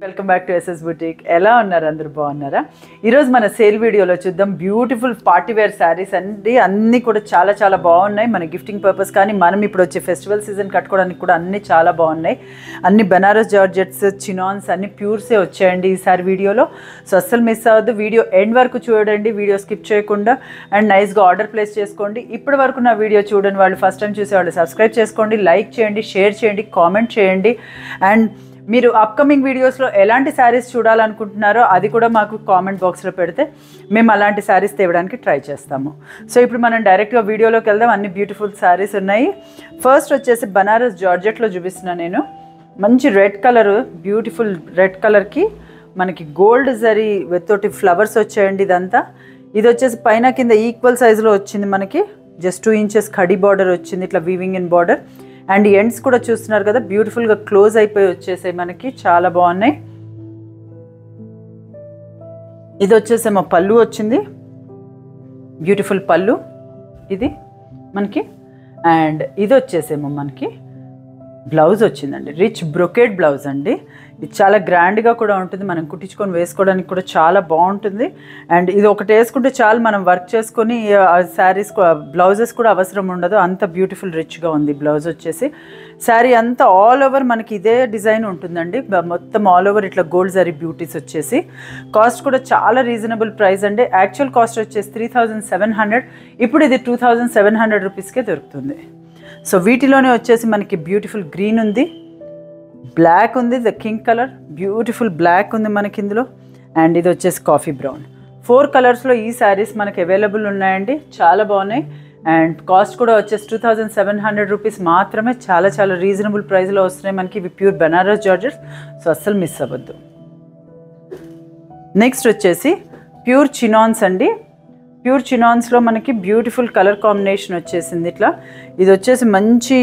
welcome back to SS boutique ఎలా ఉన్నారు అందరూ బాగున్నారా ఈరోజు మన సేల్ వీడియోలో చూద్దాం బ్యూటిఫుల్ పార్టీ వేర్ శారీస్ అండి అన్నీ కూడా చాలా చాలా బాగున్నాయి మన గిఫ్టింగ్ పర్పస్ కానీ మనం ఇప్పుడు వచ్చే ఫెస్టివల్ సీజన్ కట్టుకోవడానికి కూడా అన్నీ చాలా బాగున్నాయి అన్ని బనారస్ జార్జెట్స్ చినాన్స్ అన్ని ప్యూర్సే వచ్చాయండి ఈసారి వీడియోలో సో అస్సలు మిస్ అవ్వద్దు వీడియో ఎండ్ వరకు చూడండి వీడియో స్కిప్ చేయకుండా అండ్ నైస్గా ఆర్డర్ ప్లేస్ చేసుకోండి ఇప్పటి వరకు నా వీడియో చూడండి వాళ్ళు ఫస్ట్ టైం చూసేవాళ్ళు సబ్స్క్రైబ్ చేసుకోండి లైక్ చేయండి షేర్ చేయండి కామెంట్ చేయండి అండ్ మీరు అప్కమింగ్ వీడియోస్లో ఎలాంటి శారీస్ చూడాలనుకుంటున్నారో అది కూడా మాకు కామెంట్ బాక్స్లో పెడితే మేము అలాంటి శారీస్ తేవడానికి ట్రై చేస్తాము సో ఇప్పుడు మనం డైరెక్ట్గా వీడియోలోకి వెళ్దాం అన్ని బ్యూటిఫుల్ శారీస్ ఉన్నాయి ఫస్ట్ వచ్చేసి బనారస్ జార్జెట్లో చూపిస్తున్నాను నేను మంచి రెడ్ కలర్ బ్యూటిఫుల్ రెడ్ కలర్కి మనకి గోల్డ్ జరీ తోటి ఫ్లవర్స్ వచ్చాయండి ఇదంతా ఇది వచ్చేసి పైన కింద ఈక్వల్ సైజులో వచ్చింది మనకి జస్ట్ టూ ఇంచెస్ కడి బార్డర్ వచ్చింది ఇట్లా weaving in border and ends కూడా చూస్తున్నారు కదా బ్యూటిఫుల్గా క్లోజ్ అయిపోయి వచ్చేసాయి మనకి చాలా బాగున్నాయి ఇది వచ్చేసేమో పళ్ళు వచ్చింది బ్యూటిఫుల్ పళ్ళు ఇది మనకి అండ్ ఇది వచ్చేసేమో మనకి బ్లౌజ్ వచ్చిందండి రిచ్ బ్రొకేడ్ బ్లౌజ్ అండి ఇది చాలా గ్రాండ్గా కూడా ఉంటుంది మనం కుట్టించుకొని వేసుకోవడానికి కూడా చాలా బాగుంటుంది అండ్ ఇది ఒకటి వేసుకుంటే చాలు మనం వర్క్ చేసుకొని శారీస్ బ్లౌజెస్ కూడా అవసరం ఉండదు అంత బ్యూటిఫుల్ రిచ్గా ఉంది బ్లౌజ్ వచ్చేసి శారీ అంతా ఆల్ ఓవర్ మనకి ఇదే డిజైన్ ఉంటుందండి బ- మొత్తం ఆల్ ఓవర్ ఇట్లా గోల్డ్ జరీ బ్యూటీస్ వచ్చేసి కాస్ట్ కూడా చాలా రీజనబుల్ ప్రైస్ అండి యాక్చువల్ కాస్ట్ వచ్చేసి త్రీ థౌజండ్ సెవెన్ హండ్రెడ్ ఇప్పుడు ఇది టూ థౌజండ్ సెవెన్ హండ్రెడ్ రూపీస్కే దొరుకుతుంది సో వీటిలోనే వచ్చేసి మనకి బ్యూటిఫుల్ గ్రీన్ ఉంది బ్లాక్ ఉంది the king colour beautiful black ఉంది మనకి ఇందులో అండ్ ఇది వచ్చేసి కాఫీ బ్రౌన్ ఫోర్ కలర్స్లో ఈ శారీస్ మనకి అవైలబుల్ ఉన్నాయండి చాలా బాగున్నాయి అండ్ కాస్ట్ కూడా వచ్చేసి two thousand seven hundred rupees మాత్రమే చాలా చాలా రీజనబుల్ ప్రైస్లో వస్తున్నాయి మనకి ఇవి ప్యూర్ బనారస్ జార్జెస్ సో అస్సలు మిస్ అవ్వద్దు నెక్స్ట్ వచ్చేసి ప్యూర్ చినాన్స్ అండి ప్యూర్ చినాన్స్లో మనకి బ్యూటిఫుల్ కలర్ కాంబినేషన్ వచ్చేసింది ఇట్లా ఇది వచ్చేసి మంచి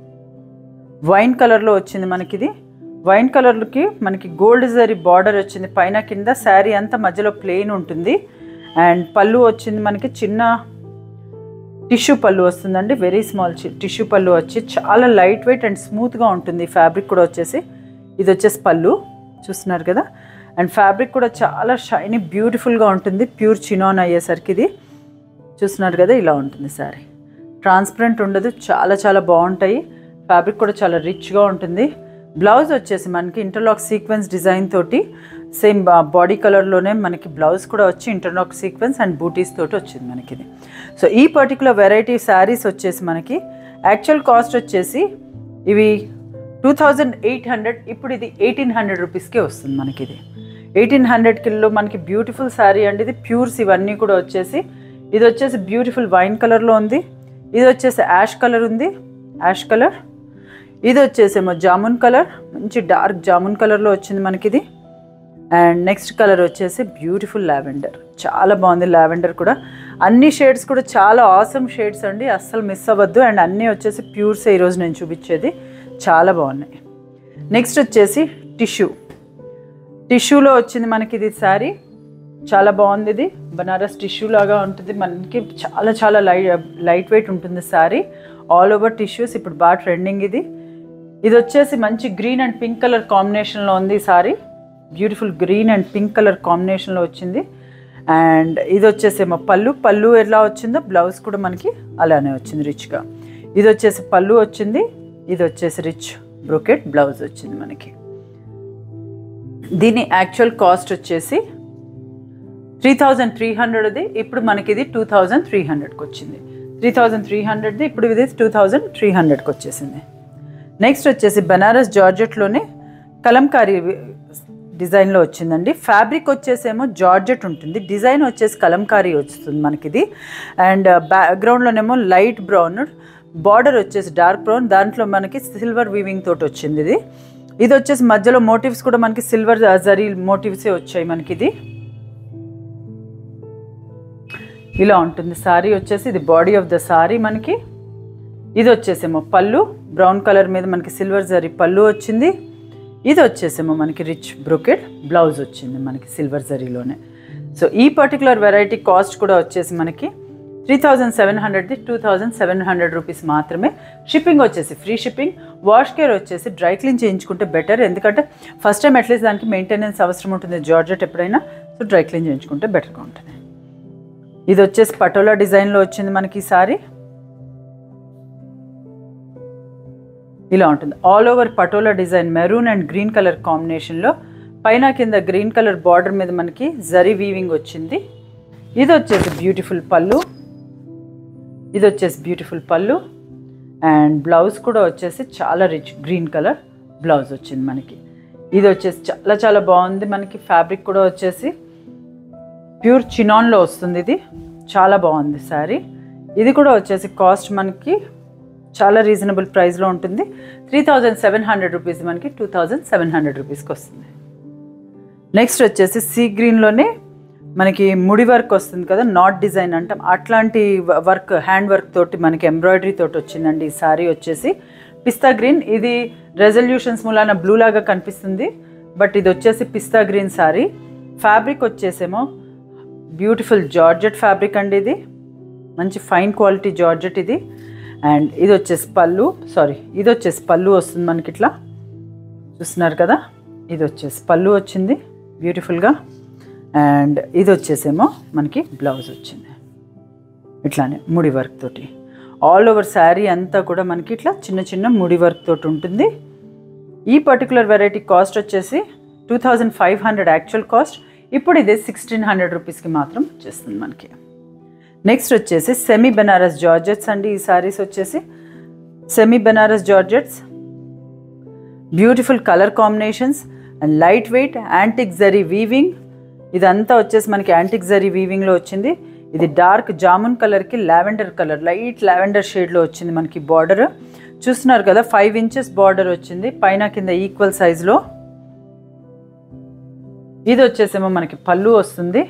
వైన్ కలర్లో వచ్చింది మనకి ఇది వైన్ కలర్కి మనకి గోల్డ్ జరీ బార్డర్ వచ్చింది పైన కింద శారీ అంతా మధ్యలో ప్లెయిన్ ఉంటుంది అండ్ పళ్ళు వచ్చింది మనకి చిన్న టిష్యూ పళ్ళు వస్తుందండి వెరీ స్మాల్ టిష్యూ పళ్ళు వచ్చి చాలా లైట్ వెయిట్ అండ్ స్మూత్గా ఉంటుంది ఫ్యాబ్రిక్ కూడా వచ్చేసి ఇది వచ్చేసి పళ్ళు చూస్తున్నారు కదా అండ్ ఫ్యాబ్రిక్ కూడా చాలా షైనీ బ్యూటిఫుల్గా ఉంటుంది ప్యూర్ చినాన్ అయ్యేసరికి ఇది చూస్తున్నారు కదా ఇలా ఉంటుంది సారీ ట్రాన్స్పరెంట్ ఉండదు చాలా చాలా బాగుంటాయి ఫ్యాబ్రిక్ కూడా చాలా రిచ్గా ఉంటుంది బ్లౌజ్ వచ్చేసి మనకి ఇంటర్లాక్ సీక్వెన్స్ డిజైన్ తోటి సేమ్ బాడీ కలర్లోనే మనకి బ్లౌజ్ కూడా వచ్చి ఇంటర్లాక్ సీక్వెన్స్ అండ్ బూటీస్ తోటి వచ్చింది మనకి ఇది సో ఈ పర్టికులర్ వెరైటీ శారీస్ వచ్చేసి మనకి యాక్చువల్ కాస్ట్ వచ్చేసి ఇవి టూ థౌజండ్ ఎయిట్ హండ్రెడ్ ఇప్పుడు ఇది ఎయిటీన్ హండ్రెడ్ రూపీస్కే వస్తుంది మనకి ఇది ఎయిటీన్ హండ్రెడ్ కిలో మనకి బ్యూటిఫుల్ శారీ అండి ఇది ప్యూర్స్ ఇవన్నీ కూడా వచ్చేసి ఇది వచ్చేసి బ్యూటిఫుల్ వైన్ కలర్లో ఉంది ఇది వచ్చేసి యాష్ కలర్ ఉంది యాష్ కలర్ ఇది వచ్చేసేమో జామున్ కలర్ మంచి డార్క్ జామున్ కలర్లో వచ్చింది మనకి ఇది అండ్ నెక్స్ట్ కలర్ వచ్చేసి బ్యూటిఫుల్ లావెండర్ చాలా బాగుంది లావెండర్ కూడా అన్ని షేడ్స్ కూడా చాలా ఆసమ్ షేడ్స్ అండి అస్సలు మిస్ అవ్వద్దు అండ్ అన్నీ వచ్చేసి ప్యూర్స్ ఈరోజు నేను చూపించేది చాలా బాగున్నాయి నెక్స్ట్ వచ్చేసి టిష్యూ టిష్యూలో వచ్చింది మనకి ఇది శారీ చాలా బాగుంది ఇది బనారస్ టిష్యూ లాగా ఉంటుంది మనకి చాలా చాలా లైట్ లైట్ వెయిట్ ఉంటుంది శారీ ఆల్ ఓవర్ టిష్యూస్ ఇప్పుడు బాగా ట్రెండింగ్ ఇది ఇది వచ్చేసి మంచి గ్రీన్ అండ్ పింక్ కలర్ కాంబినేషన్లో ఉంది ఈ sari beautiful green and pink colour కాంబినేషన్లో వచ్చింది అండ్ ఇది వచ్చేసేమో పళ్ళు పళ్ళు ఎలా వచ్చిందో బ్లౌజ్ కూడా మనకి అలానే వచ్చింది రిచ్గా ఇది వచ్చేసి పళ్ళు వచ్చింది ఇది వచ్చేసి రిచ్ బ్రొకెట్ బ్లౌజ్ వచ్చింది మనకి దీని యాక్చువల్ కాస్ట్ వచ్చేసి త్రీ థౌజండ్ త్రీ హండ్రెడ్ది ఇప్పుడు మనకి ఇది టూ థౌజండ్ త్రీ హండ్రెడ్కి వచ్చింది త్రీ థౌజండ్ త్రీ హండ్రెడ్ది ఇప్పుడు ఇది టూ థౌజండ్ త్రీ హండ్రెడ్కి వచ్చేసింది నెక్స్ట్ వచ్చేసి బనారస్ జార్జెట్లోనే కలంకారీ డిజైన్లో వచ్చిందండి ఫ్యాబ్రిక్ వచ్చేసేమో జార్జెట్ ఉంటుంది డిజైన్ వచ్చేసి కలంకారీ వస్తుంది మనకి ఇది అండ్ బ్యాక్గ్రౌండ్లోనేమో లైట్ బ్రౌన్ బార్డర్ వచ్చేసి డార్క్ బ్రౌన్ దాంట్లో మనకి సిల్వర్ వీవింగ్ తోటి వచ్చింది ఇది ఇది వచ్చేసి మధ్యలో మోటివ్స్ కూడా మనకి సిల్వర్ జరీ మోటివ్సే వచ్చాయి మనకి ఇది ఇలా ఉంటుంది సారీ వచ్చేసి ఇది బాడీ ఆఫ్ ద సారీ మనకి ఇది వచ్చేసేమో పళ్ళు బ్రౌన్ కలర్ మీద మనకి సిల్వర్ జరీ పళ్ళు వచ్చింది ఇది వచ్చేసేమో మనకి రిచ్ బ్రొకెట్ బ్లౌజ్ వచ్చింది మనకి సిల్వర్ జరీలోనే సో ఈ పర్టికులర్ వెరైటీ కాస్ట్ కూడా వచ్చేసి మనకి త్రీ థౌజండ్ సెవెన్ హండ్రెడ్ది two thousand seven hundred rupees మాత్రమే షిప్పింగ్ వచ్చేసి ఫ్రీ షిప్పింగ్ వాష్ కేర్ వచ్చేసి డ్రై క్లీన్ చేయించుకుంటే బెటర్ ఎందుకంటే ఫస్ట్ టైం అట్లీస్ట్ దానికి మెయింటెనెన్స్ అవసరం ఉంటుంది జార్జెట్ ఎప్పుడైనా సో డ్రై క్లీన్ చేయించుకుంటే బెటర్గా ఉంటుంది ఇది వచ్చేసి పటోలా డిజైన్లో వచ్చింది మనకి ఈ సారీ ఇలా ఉంటుంది all over patola design maroon and green colour కాంబినేషన్లో పైన కింద గ్రీన్ కలర్ బార్డర్ మీద మనకి జరీ వీవింగ్ వచ్చింది ఇది వచ్చేసి బ్యూటిఫుల్ పళ్ళు ఇది వచ్చేసి బ్యూటిఫుల్ పళ్ళు అండ్ బ్లౌజ్ కూడా వచ్చేసి చాలా రిచ్ గ్రీన్ కలర్ బ్లౌజ్ వచ్చింది మనకి ఇది వచ్చేసి చాలా చాలా బాగుంది మనకి ఫ్యాబ్రిక్ కూడా వచ్చేసి ప్యూర్ చినాన్లో వస్తుంది ఇది చాలా బాగుంది శారీ ఇది కూడా వచ్చేసి కాస్ట్ మనకి చాలా రీజనబుల్ ప్రైస్లో ఉంటుంది three thousand seven hundred rupees మనకి టూ థౌజండ్ సెవెన్ హండ్రెడ్ రూపీస్కి వస్తుంది నెక్స్ట్ వచ్చేసి సీ గ్రీన్లోనే మనకి ముడి వర్క్ వస్తుంది కదా నాట్ డిజైన్ అంటాం అట్లాంటి వర్క్ హ్యాండ్ వర్క్ తోటి మనకి ఎంబ్రాయిడరీ తోటి వచ్చిందండి ఈ సారీ వచ్చేసి పిస్తా గ్రీన్ ఇది రెజల్యూషన్స్ మూలాన బ్లూ లాగా కనిపిస్తుంది బట్ ఇది వచ్చేసి పిస్తా గ్రీన్ సారీ ఫ్యాబ్రిక్ వచ్చేసేమో బ్యూటిఫుల్ జార్జెట్ ఫ్యాబ్రిక్ అండి ఇది మంచి ఫైన్ క్వాలిటీ జార్జెట్ ఇది అండ్ ఇది వచ్చేసి పళ్ళు సారీ ఇది వచ్చేసి పళ్ళు వస్తుంది మనకి ఇట్లా చూస్తున్నారు కదా ఇది వచ్చేసి పళ్ళు వచ్చింది బ్యూటిఫుల్గా అండ్ ఇది వచ్చేసేమో మనకి బ్లౌజ్ వచ్చింది ఇట్లానే ముడి వర్క్ తోటి ఆల్ ఓవర్ శారీ అంతా కూడా మనకి ఇట్లా చిన్న చిన్న ముడి వర్క్ తోటి ఉంటుంది ఈ పర్టికులర్ వెరైటీ కాస్ట్ వచ్చేసి two thousand five hundred actual cost ఇప్పుడు ఇది సిక్స్టీన్ హండ్రెడ్ రూపీస్కి మాత్రం వచ్చేస్తుంది మనకి నెక్స్ట్ వచ్చేసి సెమీ బెనారస్ జార్జెట్స్ అండి ఈ సారీస్ వచ్చేసి semi Benaras georgettes beautiful colour combinations and light weight antique zari weaving ఇదంతా వచ్చేసి మనకి యాంటిక్ జరీ వీవింగ్లో వచ్చింది ఇది డార్క్ జామున్ కలర్కి లావెండర్ కలర్ లైట్ లావెండర్ షేడ్లో వచ్చింది మనకి బార్డర్ చూస్తున్నారు కదా ఫైవ్ ఇంచెస్ బార్డర్ వచ్చింది పైన కింద ఈక్వల్ సైజులో ఇది వచ్చేసేమో మనకి పళ్ళు వస్తుంది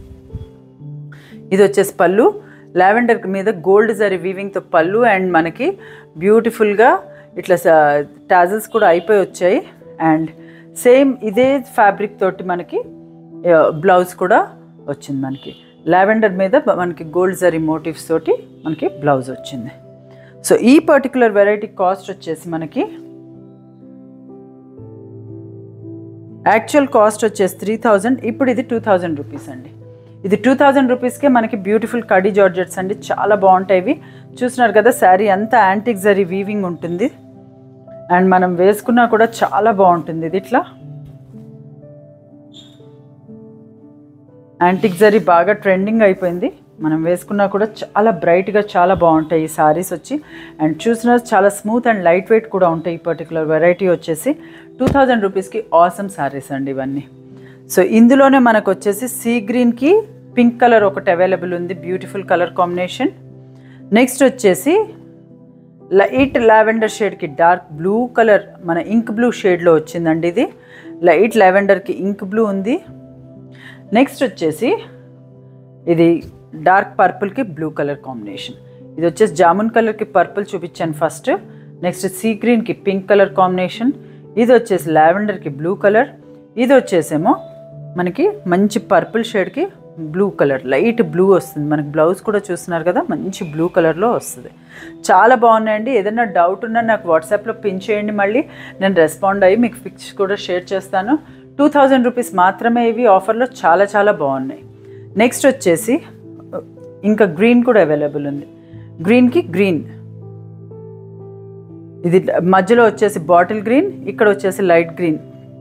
ఇది వచ్చేసి పళ్ళు లావెండర్ మీద గోల్డ్ జరీ వీవింగ్తో పళ్ళు అండ్ మనకి బ్యూటిఫుల్గా ఇట్లా టాజల్స్ కూడా అయిపోయి వచ్చాయి అండ్ సేమ్ ఇదే ఫ్యాబ్రిక్ తోటి మనకి బ్లౌజ్ కూడా వచ్చింది మనకి లావెండర్ మీద బ- మనకి గోల్డ్ జరీ మోటివ్స్ తోటి మనకి బ్లౌజ్ వచ్చింది సో ఈ పర్టికులర్ వెరైటీ కాస్ట్ వచ్చేసి మనకి యాక్చువల్ కాస్ట్ వచ్చేసి త్రీ థౌజండ్ ఇప్పుడు ఇది టూ థౌజండ్ రూపీస్ అండి ఇది టూ థౌజండ్ రూపీస్కే మనకి బ్యూటిఫుల్ కడీ జార్జెట్స్ అండి చాలా బాగుంటాయి ఇవి చూస్తున్నారు కదా శారీ అంతా యాంటిక్ జరీ వీవింగ్ ఉంటుంది అండ్ మనం వేసుకున్నా కూడా చాలా బాగుంటుంది ఇది ఇట్లా యాంటిక్ జరీ బాగా ట్రెండింగ్ అయిపోయింది మనం వేసుకున్నా కూడా చాలా బ్రైట్గా చాలా బాగుంటాయి ఈ సారీస్ వచ్చి అండ్ చూసిన చాలా స్మూత్ అండ్ లైట్ వెయిట్ కూడా ఉంటాయి ఈ పర్టికులర్ వెరైటీ వచ్చేసి టూ థౌజండ్ రూపీస్కి ఆసమ్ సారీస్ అండి ఇవన్నీ సో ఇందులోనే మనకు వచ్చేసి సీ గ్రీన్కి పింక్ కలర్ ఒకటి అవైలబుల్ ఉంది బ్యూటిఫుల్ కలర్ కాంబినేషన్ నెక్స్ట్ వచ్చేసి లైట్ లావెండర్ షేడ్కి డార్క్ బ్లూ కలర్ మన ఇంక్ బ్లూ షేడ్లో వచ్చిందండి ఇది లైట్ లావెండర్కి ఇంక్ బ్లూ ఉంది నెక్స్ట్ వచ్చేసి ఇది డార్క్ పర్పుల్కి బ్లూ కలర్ కాంబినేషన్ ఇది వచ్చేసి జామున్ కలర్కి పర్పుల్ చూపించాను ఫస్ట్ నెక్స్ట్ సీ గ్రీన్కి పింక్ కలర్ కాంబినేషన్ ఇది వచ్చేసి లావెండర్కి బ్లూ కలర్ ఇది వచ్చేసేమో మనకి మంచి పర్పుల్ షేడ్కి బ్లూ కలర్ లైట్ బ్లూ వస్తుంది మనకి బ్లౌజ్ కూడా చూస్తున్నారు కదా మంచి బ్లూ కలర్లో వస్తుంది చాలా బాగున్నాయండి ఏదైనా డౌట్ ఉన్నా నాకు వాట్సాప్లో పిన్ చేయండి మళ్ళీ నేను రెస్పాండ్ అయ్యి మీకు పిక్స్ కూడా షేర్ చేస్తాను టూ థౌజండ్ రూపీస్ మాత్రమే ఇవి ఆఫర్లో చాలా చాలా బాగున్నాయి నెక్స్ట్ వచ్చేసి ఇంకా గ్రీన్ కూడా అవైలబుల్ ఉంది గ్రీన్కి గ్రీన్ ఇది మధ్యలో వచ్చేసి బాటిల్ గ్రీన్ ఇక్కడ వచ్చేసి లైట్ గ్రీన్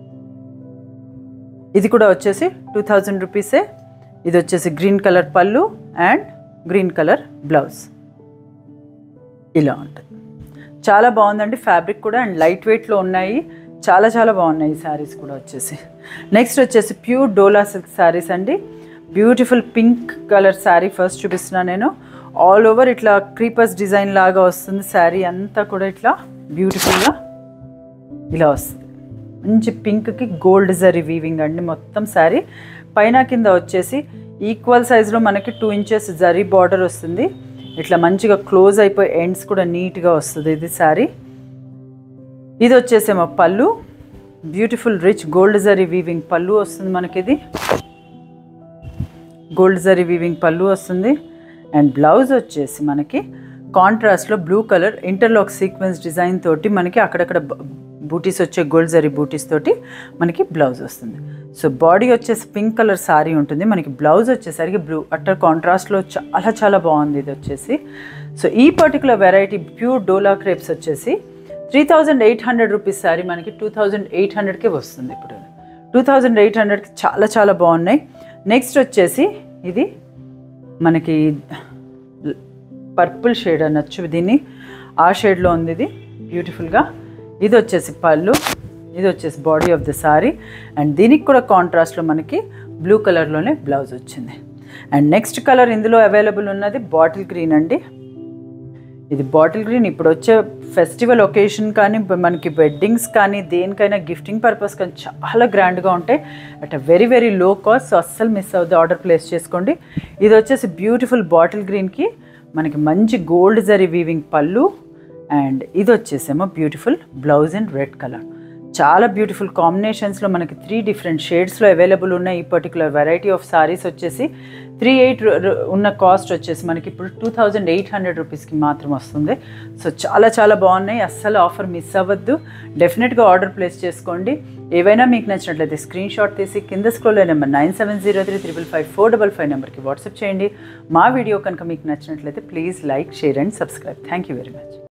ఇది కూడా వచ్చేసి టూ థౌజండ్ రూపీసే ఇది వచ్చేసి గ్రీన్ కలర్ పళ్ళు అండ్ గ్రీన్ కలర్ బ్లౌజ్ ఇలా ఉంటుంది చాలా బాగుందండి ఫ్యాబ్రిక్ కూడా అండ్ లైట్ వెయిట్లో ఉన్నాయి చాలా చాలా బాగున్నాయి ఈ శారీస్ కూడా వచ్చేసి నెక్స్ట్ వచ్చేసి ప్యూర్ డోలా సిల్క్ శారీస్ అండి beautiful pink colour sari first చూపిస్తున్నా నేను ఆల్ ఓవర్ ఇట్లా క్రీపర్స్ డిజైన్ లాగా వస్తుంది శారీ అంతా కూడా ఇట్లా బ్యూటిఫుల్గా ఇలా వస్తుంది మంచి పింక్కి గోల్డ్ జరీ వీవింగ్ అండి మొత్తం శారీ పైన కింద వచ్చేసి ఈక్వల్ సైజులో మనకి టూ ఇంచెస్ జరీ బార్డర్ వస్తుంది ఇట్లా మంచిగా క్లోజ్ అయిపోయి ఎండ్స్ కూడా నీట్గా వస్తుంది ఇది శారీ ఇది వచ్చేసేమో పళ్ళు beautiful rich gold zari weaving పళ్ళు వస్తుంది మనకి ఇది గోల్డ్ జరీ వీవింగ్ పళ్ళు వస్తుంది అండ్ బ్లౌజ్ వచ్చేసి మనకి కాంట్రాస్ట్లో blue colour interlock sequence design తోటి మనకి అక్కడక్కడ బూటీస్ వచ్చే గోల్డ్ జరీ బూటీస్ తోటి మనకి బ్లౌజ్ వస్తుంది సో బాడీ వచ్చేసి పింక్ కలర్ సారీ ఉంటుంది మనకి బ్లౌజ్ వచ్చేసరికి బ్లూ అట్టర్ కాంట్రాస్ట్లో చాలా చాలా బాగుంది ఇది వచ్చేసి సో ఈ పర్టికులర్ వెరైటీ ప్యూర్ డోలా క్రేప్స్ వచ్చేసి three thousand eight hundred rupees sorry మనకి టూ థౌజండ్ ఎయిట్ హండ్రెడ్కే వస్తుంది ఇప్పుడు టూ థౌజండ్ ఎయిట్ హండ్రెడ్కి చాలా చాలా బాగున్నాయి నెక్స్ట్ వచ్చేసి ఇది మనకి పర్పుల్ షేడ్ అనొచ్చు దీన్ని ఆ షేడ్లో ఉంది ఇది బ్యూటిఫుల్గా ఇది వచ్చేసి పళ్ళు ఇది వచ్చేసి body of the sari and దీనికి కూడా కాంట్రాస్ట్లో మనకి బ్లూ కలర్లోనే బ్లౌజ్ వచ్చింది అండ్ నెక్స్ట్ కలర్ ఇందులో అవైలబుల్ ఉన్నది బాటిల్ గ్రీన్ అండి ఇది బాటిల్ గ్రీన్ ఇప్పుడు వచ్చే ఫెస్టివల్ ఒకేషన్ కానీ మనకి వెడ్డింగ్స్ కానీ దేనికైనా గిఫ్టింగ్ పర్పస్ కానీ చాలా గ్రాండ్గా ఉంటాయి at a very very low cost so అస్సలు మిస్ అవుతుంది ఆర్డర్ ప్లేస్ చేసుకోండి ఇది వచ్చేసి బ్యూటిఫుల్ బాటిల్ గ్రీన్కి మనకి మంచి గోల్డ్ జరీ వీవింగ్ పళ్ళు అండ్ ఇది వచ్చేసేమో beautiful blouse in red colour చాలా బ్యూటిఫుల్ కాంబినేషన్స్లో మనకి త్రీ డిఫరెంట్ షేడ్స్లో అవైలబుల్ ఉన్న ఈ పర్టికులర్ వెరైటీ ఆఫ్ సారీస్ వచ్చేసి త్రీ ఎయిట్ ఉన్న కాస్ట్ వచ్చేసి మనకి ఇప్పుడు టూ థౌజండ్ ఎయిట్ హండ్రెడ్ రూపీస్కి మాత్రం వస్తుంది సో చాలా చాలా బాగున్నాయి అస్సలు ఆఫర్ మిస్ అవ్వద్దు డెఫినెట్గా ఆర్డర్ ప్లేస్ చేసుకోండి ఏవైనా మీకు నచ్చినట్లయితే స్క్రీన్ షాట్ తీసి కింద scroll number nine seven zero three triple five four double five నెంబర్కి వాట్సాప్ చేయండి మా వీడియో కనుక మీకు నచ్చినట్లయితే please like share and subscribe thank you very much